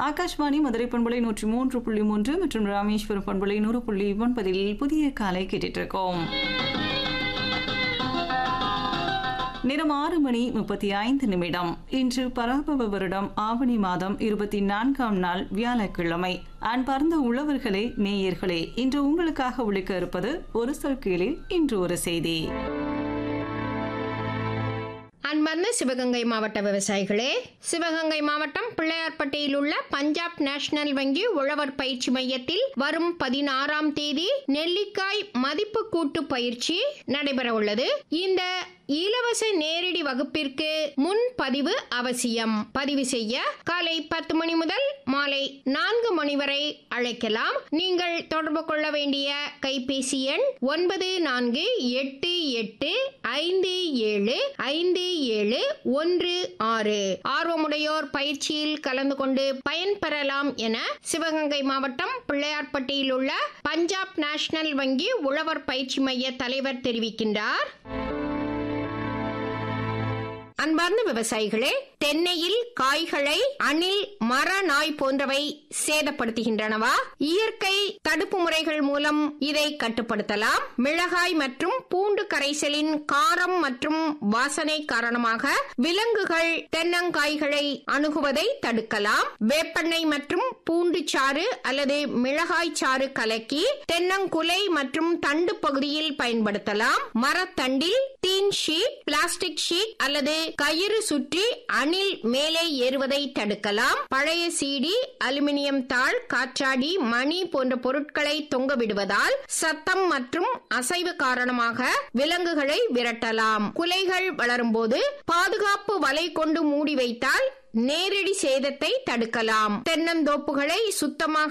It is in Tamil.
ஆகாஷ்வாணி மதுரை பண்பலை நூற்றி மூன்று புள்ளி மூன்று மற்றும் ராமேஸ்வரம் பண்பலை நூறு புள்ளி ஒன்பதில் புதிய காலை கேட்டுட்டு இருக்கோம் நேரம் ஆறு மணி முப்பத்தி ஐந்து நிமிடம் இன்று பராபவ வருடம் ஆவணி மாதம் இருபத்தி நான்காம் நாள் வியாழக்கிழமை அன்பார்ந்த உழவர்களே நேயர்களே இன்று உங்களுக்காக ஒழிக்க இருப்பது ஒரு சொல் கீழில் இன்று ஒரு செய்தி அன்பார்ந்த சிவகங்கை மாவட்ட விவசாயிகளே சிவகங்கை மாவட்டம் பிள்ளையார்பட்டியில் உள்ள பஞ்சாப் நேஷனல் வங்கி உழவர் பயிற்சி மையத்தில் வரும் பதினாறாம் தேதி நெல்லிக்காய் மதிப்பு கூட்டு பயிற்சி நடைபெற உள்ளது இந்த இலவச நேரடி வகுப்பிற்கு முன் பதிவு அவசியம் பதிவு செய்ய காலை பத்து மணி முதல் மாலை நான்கு மணி வரை அழைக்கலாம் நீங்கள் தொடர்பு கொள்ள வேண்டிய கைபேசி எண் ஒன்பது நான்கு எட்டு எட்டு ஐந்து ஏழு ஐந்து ஏழு ஒன்று ஆறு ஆர்வமுடையோர் பயிற்சியில் கலந்து கொண்டு பயன்பெறலாம் என சிவகங்கை மாவட்டம் பிள்ளையார்பட்டியில் உள்ள பஞ்சாப் நேஷனல் வங்கி உழவர் பயிற்சி மைய தலைவர் தெரிவிக்கின்றார் அன்பார்ந்த விவசாயிகளே தென்னையில் காய்களை அணில் மர நாய் போன்றவை சேதப்படுத்துகின்றனவா இயற்கை தடுப்பு முறைகள் மூலம் இதை கட்டுப்படுத்தலாம் மிளகாய் மற்றும் பூண்டு கரைசலின் காரம் மற்றும் வாசனை காரணமாக விலங்குகள் தென்னங்காய்களை அணுகுவதை தடுக்கலாம் வேப்பெண்ணெய் மற்றும் பூண்டு சாறு அல்லது மிளகாய் சாறு கலக்கி தென்னங்குலை மற்றும் தண்டு பகுதியில் பயன்படுத்தலாம் மரத்தண்டில் டீன் ஷீட் பிளாஸ்டிக் ஷீட் அல்லது கயிறு சுற்றி அணில் மேலே ஏறுவதை தடுக்கலாம் பழைய சீடி அலுமினியம் தாள் காற்றாடி மணி போன்ற பொருட்களை தொங்க விடுவதால் சத்தம் மற்றும் அசைவு காரணமாக விலங்குகளை விரட்டலாம் குலைகள் வளரும்போது பாதுகாப்பு வலை கொண்டு மூடி வைத்தால் நேரடி சேதத்தை தடுக்கலாம் தென்னந்தோப்புகளை சுத்தமாக